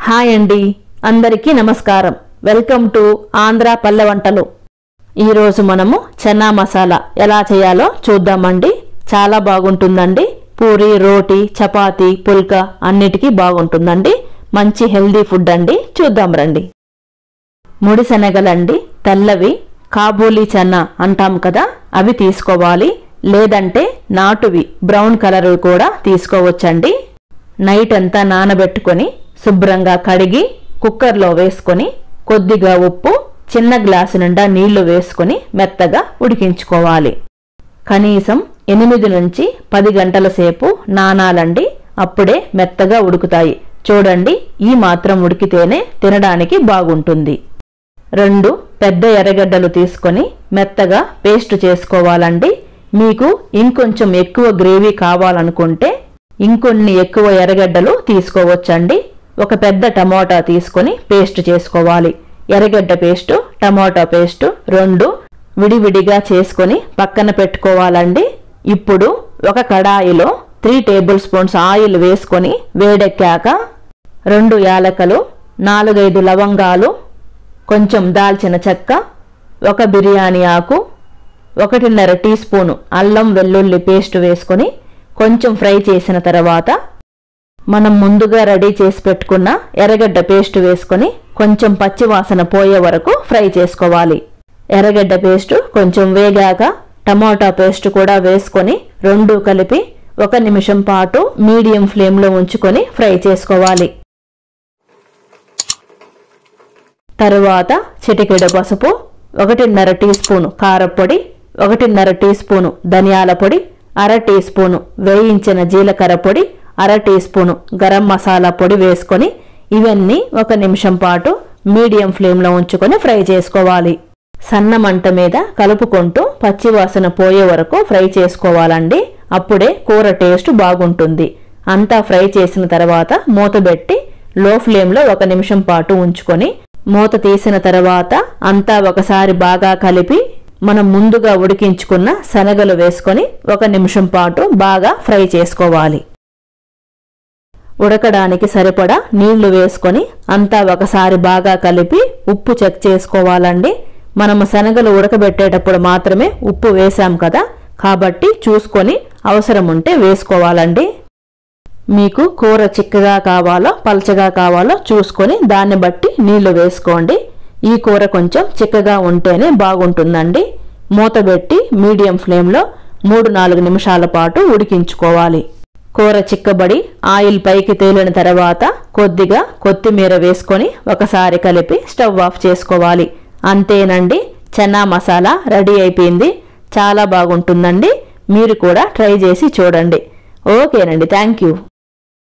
hi అండి అందరికీ నమస్కారం వెల్కమ్ టు ఆంధ్ర పల్లె వంటలు ఈరోజు మనము చన్నా మసాలా ఎలా చేయాలో చూద్దామండి చాలా బాగుంటుందండి పూరి రోటీ చపాతీ పుల్కా అన్నిటికీ బాగుంటుందండి మంచి హెల్దీ ఫుడ్ అండి చూద్దాం రండి ముడి శనగలండి తెల్లవి కాబూలీ చెన్న అంటాం కదా అవి తీసుకోవాలి లేదంటే నాటువి బ్రౌన్ కలర్ కూడా తీసుకోవచ్చండి నైట్ అంతా నానబెట్టుకొని శుభ్రంగా కడిగి కుక్కర్లో వేసుకొని కొద్దిగా ఉప్పు చిన్న గ్లాసు నిండా నీళ్లు వేసుకొని మెత్తగా ఉడికించుకోవాలి కనీసం ఎనిమిది నుంచి పది గంటల సేపు నానాలండి అప్పుడే మెత్తగా ఉడుకుతాయి చూడండి ఈ మాత్రం ఉడికితేనే తినడానికి బాగుంటుంది రెండు పెద్ద ఎర్రగడ్డలు తీసుకొని మెత్తగా పేస్ట్ చేసుకోవాలండి మీకు ఇంకొంచెం ఎక్కువ గ్రేవీ కావాలనుకుంటే ఇంకొన్ని ఎక్కువ ఎర్రగడ్డలు తీసుకోవచ్చండి ఒక పెద్ద టమోటా తీసుకొని పేస్ట్ చేసుకోవాలి ఎర్రగడ్డ పేస్టు టమోటా పేస్టు రెండు విడివిడిగా చేసుకొని పక్కన పెట్టుకోవాలండి ఇప్పుడు ఒక కడాయిలో త్రీ టేబుల్ స్పూన్స్ ఆయిల్ వేసుకొని వేడెక్కాక రెండు యాలకలు నాలుగైదు లవంగాలు కొంచెం దాల్చిన చెక్క ఒక బిర్యానీ ఆకు ఒకటిన్నర టీ స్పూను అల్లం వెల్లుల్లి పేస్ట్ వేసుకొని కొంచెం ఫ్రై చేసిన తర్వాత మనం ముందుగా రెడీ చేసి పెట్టుకున్న ఎర్రగడ్డ పేస్ట్ వేసుకొని కొంచెం పచ్చివాసన పోయే వరకు ఫ్రై చేసుకోవాలి ఎర్రగడ్డ పేస్ట్ కొంచెం వేగాక టమాటా పేస్ట్ కూడా వేసుకొని రెండు కలిపి ఒక నిమిషం పాటు మీడియం ఫ్లేమ్లో ఉంచుకొని ఫ్రై చేసుకోవాలి తరువాత చిటికెడు పసుపు ఒకటిన్నర టీ స్పూను కారపొడి ఒకటిన్నర టీ స్పూను ధనియాల పొడి అర టీ స్పూను వేయించిన జీలకర్ర పొడి అర టీ స్పూను గరం మసాలా పొడి వేసుకొని ఇవన్నీ ఒక నిమిషం పాటు మీడియం ఫ్లేమ్లో ఉంచుకొని ఫ్రై చేసుకోవాలి సన్న మంట మీద కలుపుకుంటూ పచ్చివాసన పోయే వరకు ఫ్రై చేసుకోవాలండి అప్పుడే కూర టేస్ట్ బాగుంటుంది అంతా ఫ్రై చేసిన తర్వాత మూతబెట్టి లో ఫ్లేమ్లో ఒక నిమిషం పాటు ఉంచుకొని మూత తీసిన తర్వాత అంతా ఒకసారి బాగా కలిపి మనం ముందుగా ఉడికించుకున్న శనగలు వేసుకొని ఒక నిమిషం పాటు బాగా ఫ్రై చేసుకోవాలి ఉడకడానికి సరిపడా నీళ్లు వేసుకొని అంతా ఒకసారి బాగా కలిపి ఉప్పు చెక్ చేసుకోవాలండి మనము శనగలు ఉడకబెట్టేటప్పుడు మాత్రమే ఉప్పు వేసాం కదా కాబట్టి చూసుకొని అవసరం ఉంటే వేసుకోవాలండి మీకు కూర చిక్కగా కావాలో పలచగా కావాలో చూసుకొని దాన్ని బట్టి నీళ్లు వేసుకోండి ఈ కూర కొంచెం చిక్కగా ఉంటేనే బాగుంటుందండి మూతబెట్టి మీడియం ఫ్లేమ్లో మూడు నాలుగు నిమిషాల పాటు ఉడికించుకోవాలి కూర చిక్కబడి ఆయిల్ పైకి తేలిన తర్వాత కొద్దిగా కొత్తిమీర వేసుకొని ఒకసారి కలిపి స్టవ్ ఆఫ్ చేసుకోవాలి అంతేనండి చన్నా మసాలా రెడీ అయిపోయింది చాలా బాగుంటుందండి మీరు కూడా ట్రై చేసి చూడండి ఓకేనండి థ్యాంక్ యూ